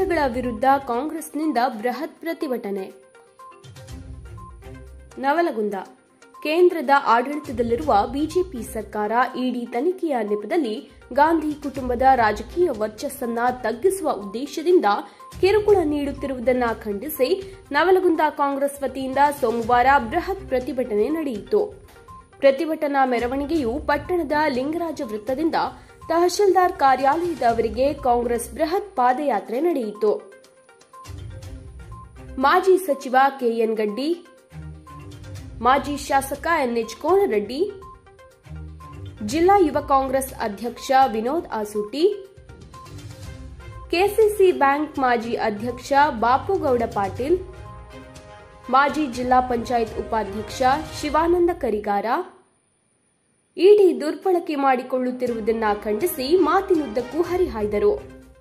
ಕಿರುಕುಳಗಳ ವಿರುದ್ಧ ಕಾಂಗ್ರೆಸ್ನಿಂದ ಬೃಹತ್ ಪ್ರತಿಭಟನೆ ನವಲಗುಂದ ಕೇಂದ್ರದ ಆಡಳಿತದಲ್ಲಿರುವ ಬಿಜೆಪಿ ಸರ್ಕಾರ ಇಡಿ ತನಿಖೆಯ ನೆಪದಲ್ಲಿ ಗಾಂಧಿ ಕುಟುಂಬದ ರಾಜಕೀಯ ವರ್ಚಸ್ಸನ್ನ ತಗ್ಗಿಸುವ ಉದ್ದೇಶದಿಂದ ಕಿರುಕುಳ ನೀಡುತ್ತಿರುವುದನ್ನ ಖಂಡಿಸಿ ನವಲಗುಂದ ಕಾಂಗ್ರೆಸ್ ವತಿಯಿಂದ ಸೋಮವಾರ ಬೃಹತ್ ಪ್ರತಿಭಟನೆ ನಡೆಯಿತು ಪ್ರತಿಭಟನಾ ಮೆರವಣಿಗೆಯು ಪಟ್ಟಣದ ಲಿಂಗರಾಜ ವೃತ್ತದಿಂದ ತಹಶೀಲ್ದಾರ್ ಕಾರ್ಯಾಲಯದವರೆಗೆ ಕಾಂಗ್ರೆಸ್ ಬೃಹತ್ ಪಾದಯಾತ್ರೆ ನಡೆಯಿತು ಮಾಜಿ ಸಚಿವ ಕೆಎನ್ ಗಡ್ಡಿ ಮಾಜಿ ಶಾಸಕ ಎನ್ಎಚ್ ಕೋನರೆಡ್ಡಿ ಜಿಲ್ಲಾ ಯುವ ಕಾಂಗ್ರೆಸ್ ಅಧ್ಯಕ್ಷ ವಿನೋದ್ ಆಸೂಟಿ ಕೆಸಿಸಿ ಬ್ಯಾಂಕ್ ಮಾಜಿ ಅಧ್ಯಕ್ಷ ಬಾಪುಗೌಡ ಪಾಟೀಲ್ ಮಾಜಿ ಜಿಲ್ಲಾ ಪಂಚಾಯತ್ ಉಪಾಧ್ಯಕ್ಷ ಶಿವಾನಂದ ಕರಿಗಾರ ಇಡಿ ದುರ್ಬಳಕೆ ಮಾಡಿಕೊಳ್ಳುತ್ತಿರುವುದನ್ನ ಖಂಡಿಸಿ ಮಾತಿನುದ್ದಕ್ಕೂ ಹರಿಹಾಯ್ದರು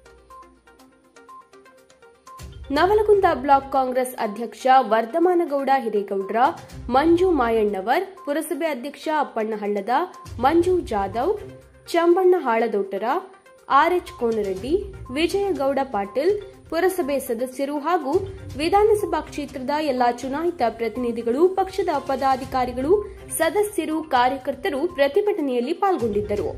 ನವಲಗುಂದ ಬ್ಲಾಕ್ ಕಾಂಗ್ರೆಸ್ ಅಧ್ಯಕ್ಷ ವರ್ಧಮಾನಗೌಡ ಹಿರೇಗೌಡ್ರ ಮಂಜು ಮಾಯಣ್ಣವರ್ ಪುರಸಭೆ ಅಧ್ಯಕ್ಷ ಅಪ್ಪಣ್ಣ ಹಳ್ಳದ ಮಂಜು ಜಾಧವ್ ಚಂಬಣ್ಣ ಹಾಳದೋಟರ ಆರ್ಎಚ್ ಕೋನರೆಡ್ಡಿ ವಿಜಯಗೌಡ ಪಾಟೀಲ್ ಪುರಸಭೆ ಸದಸ್ಯರು ಹಾಗೂ ವಿಧಾನಸಭಾ ಕ್ಷೇತ್ರದ ಎಲ್ಲಾ ಚುನಾಯಿತ ಪ್ರತಿನಿಧಿಗಳು ಪಕ್ಷದ ಪದಾಧಿಕಾರಿಗಳು ಸದಸ್ಯರು ಕಾರ್ಯಕರ್ತರು ಪ್ರತಿಭಟನೆಯಲ್ಲಿ ಪಾಲ್ಗೊಂಡಿದ್ದರು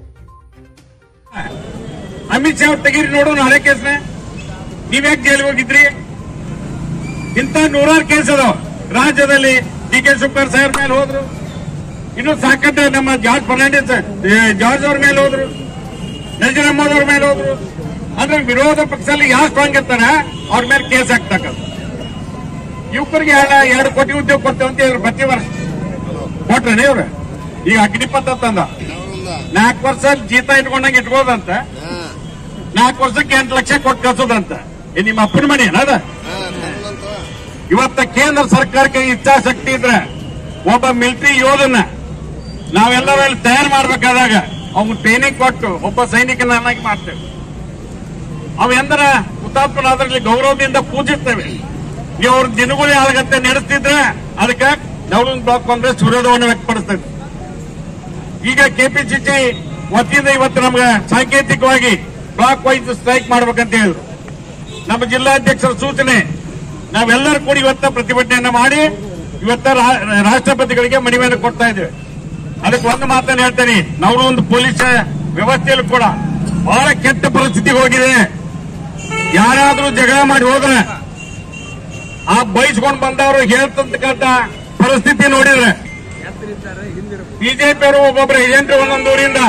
ಅಮಿತ್ ಶಾ ಅವ್ರು ತೆಗೀರಿ ನೋಡೋಣ ಹಳೆ ಕೇಸ್ನ ನೀವ್ಯಾಕೆ ಜೈಲಿಗೆ ಹೋಗಿದ್ರಿ ಇಂಥ ನೂರಾರು ಕೇಸ್ ಅದಾವ ರಾಜ್ಯದಲ್ಲಿ ಡಿ ಕೆ ಶಿವಕುಮಾರ್ ಸಾಹೇಬ್ ಮೇಲೆ ಹೋದ್ರು ಇನ್ನು ಸಾಕಷ್ಟು ನಮ್ಮ ಜಾರ್ಜ್ ಫರ್ನಾಂಡಿಸ್ ಏ, ಜಾರ್ಜ್ ಅವ್ರ ಮೇಲೆ ಹೋದ್ರು ನಜೀರ್ ಅಹಮದ್ ಅವ್ರ ಮೇಲೆ ಹೋದ್ರು ಅಂದ್ರೆ ವಿರೋಧ ಪಕ್ಷದಲ್ಲಿ ಯಾವ ಸ್ಟ್ರಾಂಗ್ ಇರ್ತಾರ ಅವ್ರ ಮೇಲೆ ಕೇಸ್ ಹಾಕ್ತಕ್ಕ ಯುವಕರಿಗೆ ಎರಡು ಎರಡು ಕೋಟಿ ಉದ್ಯೋಗ ಕೊಡ್ತೇವೆ ಅಂತ ಹೇಳಿದ್ರು ಪ್ರತಿ ವರ್ಷ ಕೊಟ್ರನೇ ಇವ್ರು ಈಗ ಅಗ್ನಿಪಥ ತಂದ ನಾಲ್ಕು ವರ್ಷ ಜೀತ ಇಟ್ಕೊಂಡಂಗೆ ಇಟ್ಕೋದಂತ ನಾಲ್ಕು ವರ್ಷಕ್ಕೆ ಎಂಟು ಲಕ್ಷ ಕೊಟ್ಟು ಕಳ್ಸೋದಂತ ಇದು ನಿಮ್ಮ ಅಪ್ಪನ ಮನೆ ಅದ ಇವತ್ತ ಕೇಂದ್ರ ಸರ್ಕಾರಕ್ಕೆ ಇಚ್ಛಾಶಕ್ತಿ ಇದ್ರೆ ಒಬ್ಬ ಮಿಲಿಟರಿ ಯೋಧನ ನಾವೆಲ್ಲರೂ ಅಲ್ಲಿ ತಯಾರು ಮಾಡ್ಬೇಕಾದಾಗ ಅವ್ನು ಟ್ರೈನಿಂಗ್ ಕೊಟ್ಟು ಒಬ್ಬ ಸೈನಿಕನನ್ನಾಗಿ ಮಾಡ್ತೇವೆ ಅವು ಎಂದರ ಹುತಾತ್ಮರಾದ್ರಲ್ಲಿ ಗೌರವದಿಂದ ಪೂಜಿಸ್ತೇವೆ ನೀವು ಅವ್ರ ದಿನಗೂಲಿ ಆಳಗತ್ತೆ ನಡೆಸ್ತಿದ್ರೆ ಅದಕ್ಕೆ ನವಲೂನ್ ಬ್ಲಾಕ್ ಕಾಂಗ್ರೆಸ್ ವಿರೋಧವನ್ನು ವ್ಯಕ್ತಪಡಿಸ್ತೇವೆ ಈಗ ಕೆಪಿಸಿಸಿ ವತಿಯಿಂದ ಇವತ್ತು ನಮ್ಗೆ ಸಾಂಕೇತಿಕವಾಗಿ ಬ್ಲಾಕ್ ವೈಸ್ ಸ್ಟ್ರೈಕ್ ಮಾಡ್ಬೇಕಂತ ಹೇಳಿದ್ರು ನಮ್ಮ ಜಿಲ್ಲಾಧ್ಯಕ್ಷರ ಸೂಚನೆ ನಾವೆಲ್ಲರೂ ಕೂಡಿ ಇವತ್ತ ಪ್ರತಿಭಟನೆಯನ್ನ ಮಾಡಿ ಇವತ್ತ ರಾ- ರಾಷ್ಟ್ರಪತಿಗಳಿಗೆ ಮನವಿಯನ್ನು ಕೊಡ್ತಾ ಇದ್ದೇವೆ ಅದಕ್ಕೆ ಒಂದು ಮಾತನ್ನು ಹೇಳ್ತೇನೆ ನಾವು ಒಂದು ಪೊಲೀಸ್ ವ್ಯವಸ್ಥೆಯಲ್ಲೂ ಕೂಡ ಬಹಳ ಕೆಟ್ಟ ಪರಿಸ್ಥಿತಿಗೆ ಹೋಗಿದೆ ಯಾರಾದ್ರೂ ಜಗಳ ಮಾಡಿ ಹೋದ್ರೆ ಆ ಬಯಸ್ಕೊಂಡು ಬಂದವರು ಹೇಳ್ತಕ್ಕಂಥ ಪರಿಸ್ಥಿತಿ ನೋಡಿದ್ರೆ ಬಿಜೆಪಿ ಅವರು ಒಬ್ಬೊಬ್ಬರು ಏಜೆಂಟ್ರು ಒಂದೊಂದು ಊರಿಂದ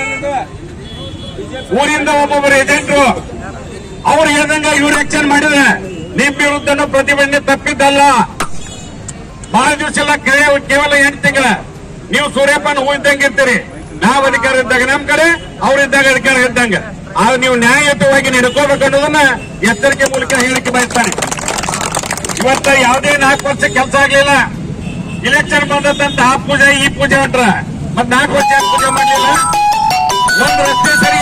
ಊರಿಂದ ಒಬ್ಬೊಬ್ಬರು ಏಜೆಂಟ್ರು ಅವ್ರು ಹೇಳ್ದಂಗ ಇವ್ರು ಆಕ್ಷನ್ ಮಾಡಿದ್ರೆ ನಿಮ್ ವಿರುದ್ಧನೂ ಪ್ರತಿಭಟನೆ ತಪ್ಪಿದ್ದಲ್ಲ ಬಹಳ ದಿವಸ ಎಲ್ಲ ಕೇವಲ ಕೇವಲ ಎಂಟು ತಿಂಗಳ ನೀವು ಸೂರ್ಯಪ್ಪನ ಹೂ ಇದ್ದಂಗೆ ಇರ್ತೀರಿ ನಾವು ಅಧಿಕಾರ ಇದ್ದಾಗ ನಮ್ ಕಡೆ ಅವ್ರಿದ್ದಾಗ ಅಧಿಕಾರ ಇದ್ದಂಗೆ ಆದ್ರೆ ನೀವು ನ್ಯಾಯಯುತವಾಗಿ ನಡ್ಕೋಬೇಕು ಅನ್ನೋದನ್ನ ಎಚ್ಚರಿಕೆ ಮೂಲಕ ಹೇಳಿಕೆ ಬಯಸ್ತಾನೆ ಇವತ್ತ ಯಾವುದೇ ನಾಲ್ಕು ವರ್ಷ ಕೆಲಸ ಆಗ್ಲಿಲ್ಲ ಇಲೆಕ್ಷನ್ ಬಂದಂತ ಆ ಪೂಜೆ ಈ ಪೂಜೆ ಹೊಂಟ್ರ ಮತ್ ನಾಲ್ಕು ವರ್ಷ ಯಾಕ್ ಪೂಜೆ ಮಾಡ್ಲಿಲ್ಲ ಒಂದು ರಸ್ತೆ ಸರಿ